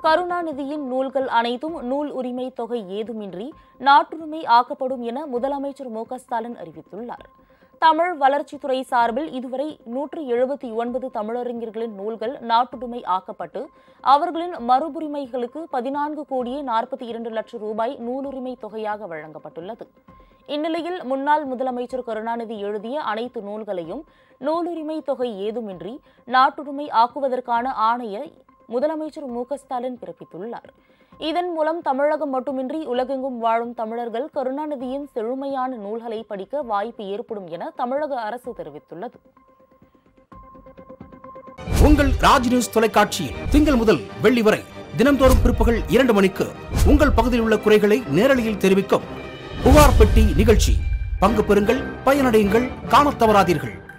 கருணாநிதியின் நூல்கள் அனைத்தும் நூல் உரிமை தொகை ஏதுமின்றி நாட்டுரிமை ஆக்கப்படும் என முதலமைச்சர் மு க ஸ்டாலின் அறிவித்துள்ளார் தமிழ் வளர்ச்சித்துறை சார்பில் இதுவரை நூற்று எழுபத்தி ஒன்பது தமிழறிஞர்களின் நூல்கள் நாட்டுடைமை ஆக்கப்பட்டு அவர்களின் மறுபுரிமைகளுக்கு பதினான்கு கோடியே நாற்பத்தி இரண்டு லட்சம் ரூபாய் நூலுரிமை தொகையாக வழங்கப்பட்டுள்ளது இந்நிலையில் முன்னாள் முதலமைச்சர் கருணாநிதி எழுதிய அனைத்து நூல்களையும் நூலுரிமை தொகை ஏதுமின்றி நாட்டுடைமை ஆக்குவதற்கான ஆணையை முதலமைச்சர் மு க ஸ்டாலின் பிறப்பித்துள்ளார் இதன் மூலம் தமிழகம் மட்டுமின்றி உலகெங்கும் வாழும் தமிழர்கள் கருணாநிதியின் செழுமையான நூல்களை படிக்க வாய்ப்பு ஏற்படும் என தமிழக அரசு தெரிவித்துள்ளது உங்கள் ராஜ் நியூஸ் தொலைக்காட்சியில் திங்கள் முதல் வெள்ளி வரை தினம்தோறும் பிற்பகல் இரண்டு மணிக்கு உங்கள் பகுதியில் உள்ள குறைகளை நேரலையில் தெரிவிக்கும் புகார் பெட்டி நிகழ்ச்சி பங்கு பெறுங்கள் பயனடையுங்கள் காணத் தவறாதீர்கள்